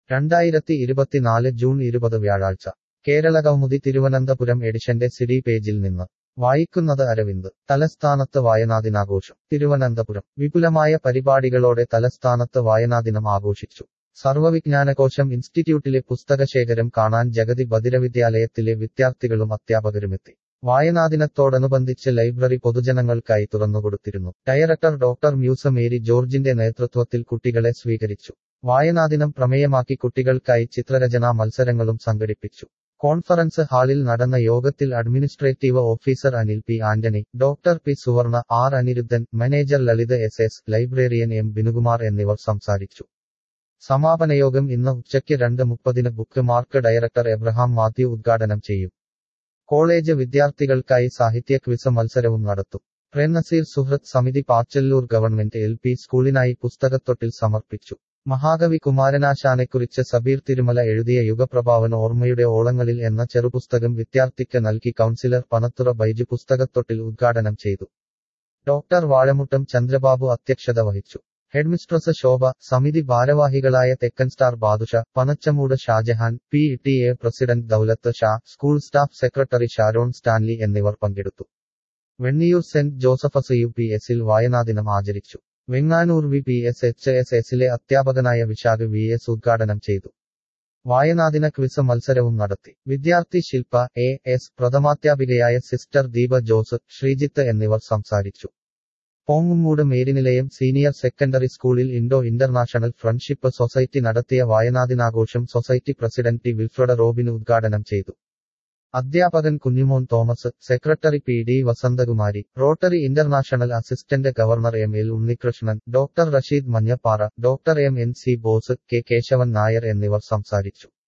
രണ്ടായിരത്തി ഇരുപത്തിനാല് ജൂൺ ഇരുപത് വ്യാഴാഴ്ച കേരള കൗമുദി തിരുവനന്തപുരം എഡിഷന്റെ സിഡി പേജിൽ നിന്ന് വായിക്കുന്നത് അരവിന്ദ് തലസ്ഥാനത്ത് വായനാദിനാഘോഷം തിരുവനന്തപുരം വിപുലമായ പരിപാടികളോടെ തലസ്ഥാനത്ത് വായനാദിനം ആഘോഷിച്ചു സർവവിജ്ഞാനകോശം ഇൻസ്റ്റിറ്റ്യൂട്ടിലെ പുസ്തകശേഖരം കാണാൻ ജഗതി ബദിരവിദ്യാലയത്തിലെ വിദ്യാർത്ഥികളും അധ്യാപകരുമെത്തി വായനാദിനത്തോടനുബന്ധിച്ച് ലൈബ്രറി പൊതുജനങ്ങൾക്കായി തുറന്നുകൊടുത്തിരുന്നു ഡയറക്ടർ ഡോക്ടർ മ്യൂസ മേരി ജോർജിന്റെ നേതൃത്വത്തിൽ കുട്ടികളെ സ്വീകരിച്ചു വായനാദിനം പ്രമേയമാക്കി കുട്ടികൾക്കായി ചിത്രരചനാ മത്സരങ്ങളും സംഘടിപ്പിച്ചു കോൺഫറൻസ് ഹാളിൽ നടന്ന യോഗത്തിൽ administrative officer Anil P Antony doctor P Suvarna R Anirudhan manager Lalith S S ലൈബ്രറിയൻ എം ബിനുകുമാർ എന്നിവർ സംസാരിച്ചു സമാപനയോഗം ഇന്ന് ഉച്ചയ്ക്ക് രണ്ട് മുപ്പതിന് book mark director Abraham Mathew ഉദ്ഘാടനം ചെയ്യും കോളേജ് വിദ്യാർത്ഥികൾക്കായി സാഹിത്യ ക്വിസ് മത്സരവും നടത്തും പ്രേംനസീർ സുഹൃത്ത് സമിതി പാച്ചല്ലൂർ ഗവൺമെന്റ് എൽ പി സ്കൂളിനായി പുസ്തകത്തൊട്ടിൽ സമർപ്പിച്ചു മഹാകവി കുമാരനാശാനെക്കുറിച്ച് സബീർ തിരുമല എഴുതിയ യുഗപ്രഭാവൻ ഓർമ്മയുടെ ഓളങ്ങളിൽ എന്ന ചെറുപുസ്തകം വിദ്യാർത്ഥിക്ക് നൽകി കൗൺസിലർ പനത്തുറ ബൈജു പുസ്തകത്തൊട്ടിൽ ഉദ്ഘാടനം ചെയ്തു ഡോക്ടർ വാഴമുട്ടം ചന്ദ്രബാബു അധ്യക്ഷത വഹിച്ചു ഹെഡ്മിസ്ട്രസ് ശോഭ സമിതി ഭാരവാഹികളായ Thekkan star Badusha Panachamoodu Shajahan P T A president Daulath Sha school staff secretary Sharon Stanley എന്നിവർ പങ്കെടുത്തു Venniyoor saint Joseph's U P എസിൽ വായനാദിനം ആചരിച്ചു Venganoor V P S H S എസിലെ അധ്യാപകനായ വിശാഖ് വി എസ് ഉദ്ഘാടനം ചെയ്തു വായനാദിന ക്വിസ് മത്സരവും നടത്തി വിദ്യാർത്ഥി ശില്പ എ എസ് പ്രഥമാധ്യാപികയായ സിസ്റ്റർ ദീപ ജോസ് ശ്രീജിത്ത് എന്നിവർ സംസാരിച്ചു പോങ്ങുമൂട് മേരിനിലയം സീനിയർ സെക്കൻഡറി സ്കൂളിൽ ഇൻഡോ ഇന്റർനാഷണൽ ഫ്രണ്ട്ഷിപ്പ് സൊസൈറ്റി നടത്തിയ വായനാദിനാഘോഷം society president T Wilfred Robin ഉദ്ഘാടനം ചെയ്തു അധ്യാപകൻ Kunjumon Thomas secretary P D Vasanthakumari Rotary International assistant governor M L Unnikrishnan doctor Rasheed Manjappara doctor M N C Bose K Keshavan Nair എന്നിവർ സംസാരിച്ചു